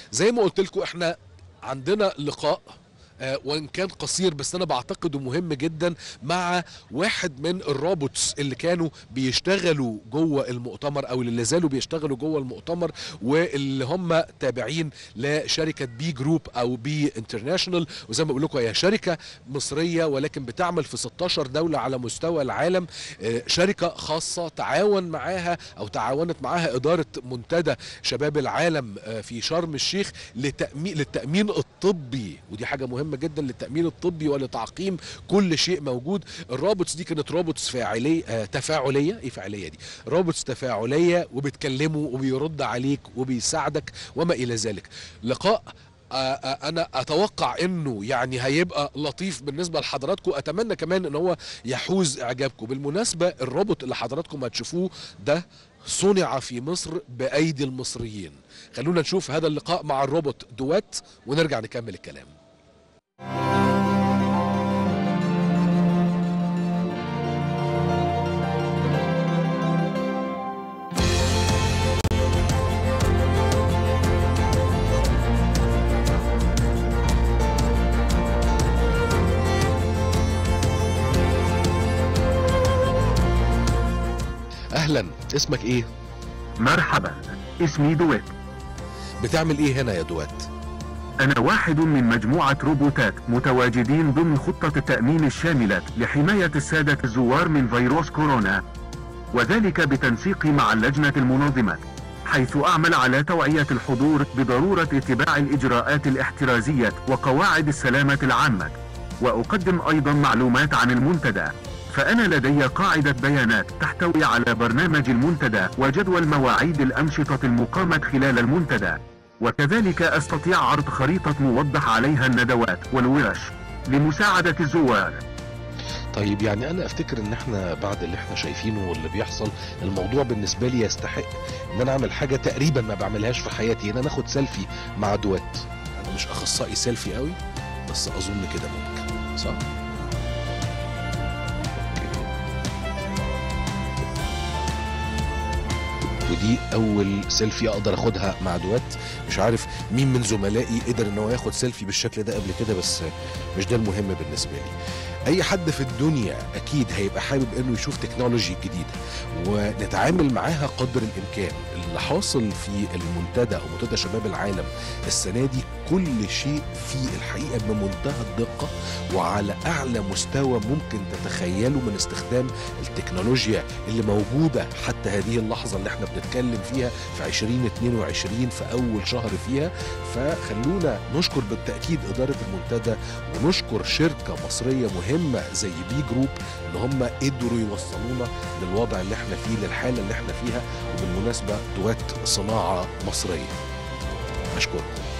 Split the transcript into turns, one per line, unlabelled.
زي ما قلت لكم احنا عندنا لقاء آه، وان كان قصير بس انا بعتقده مهم جدا مع واحد من الروبوتس اللي كانوا بيشتغلوا جوه المؤتمر او اللي زالوا بيشتغلوا جوه المؤتمر واللي هم تابعين لشركه بي جروب او بي انترناشونال وزي ما بقول لكم هي شركه مصريه ولكن بتعمل في 16 دوله على مستوى العالم آه، شركه خاصه تعاون معاها او تعاونت معاها اداره منتدى شباب العالم آه، في شرم الشيخ لتأمين للتامين الطبي ودي حاجه مهمه جدا للتامين الطبي ولتعقيم كل شيء موجود الروبوتس دي كانت روبوتس فاعليه آه، تفاعليه ايه فاعليه دي روبوتس تفاعليه وبتكلمه وبيرد عليك وبيساعدك وما الى ذلك لقاء آه، آه، انا اتوقع انه يعني هيبقى لطيف بالنسبه لحضراتكم اتمنى كمان ان هو يحوز اعجابكم بالمناسبه الروبوت اللي حضراتكم هتشوفوه ده صنع في مصر بايدي المصريين خلونا نشوف هذا اللقاء مع الروبوت دوات ونرجع نكمل الكلام اهلا اسمك ايه
مرحبا اسمي دويت
بتعمل ايه هنا يا دوات
أنا واحد من مجموعة روبوتات متواجدين ضمن خطة التأمين الشاملة لحماية السادة الزوار من فيروس كورونا وذلك بتنسيق مع اللجنة المنظمة حيث أعمل على توعية الحضور بضرورة اتباع الإجراءات الاحترازية وقواعد السلامة العامة وأقدم أيضا معلومات عن المنتدى فأنا لدي قاعدة بيانات تحتوي على برنامج المنتدى وجدول مواعيد الأنشطة المقامة خلال المنتدى وكذلك أستطيع عرض خريطة موضح عليها الندوات والورش لمساعدة الزوار
طيب يعني انا افتكر ان احنا بعد اللي احنا شايفينه واللي بيحصل الموضوع بالنسبه لي يستحق ان انا اعمل حاجه تقريبا ما بعملهاش في حياتي ان انا اخد سيلفي مع دوات انا مش اخصائي سيلفي قوي بس اظن كده ممكن صح ودي اول سيلفي اقدر اخدها مع دوات مش عارف مين من زملائي قدر ان هو ياخد سيلفي بالشكل ده قبل كده بس مش ده المهم بالنسبه لي اي حد في الدنيا اكيد هيبقى حابب انه يشوف تكنولوجي جديده ونتعامل معاها قدر الامكان اللي حاصل في المنتدى او منتدى شباب العالم السنه دي كل شيء فيه الحقيقه بمنتهى الدقه وعلى اعلى مستوى ممكن تتخيله من استخدام التكنولوجيا اللي موجوده حتى هذه اللحظه اللي احنا بنتكلم فيها في 2022 في اول شهر فيها فخلونا نشكر بالتاكيد اداره المنتدى ونشكر شركه مصريه مهمه زي بي جروب ان هم قدروا يوصلونا للوضع اللي احنا فيه للحاله اللي احنا فيها وبالمناسبه دوات صناعه مصريه اشكركم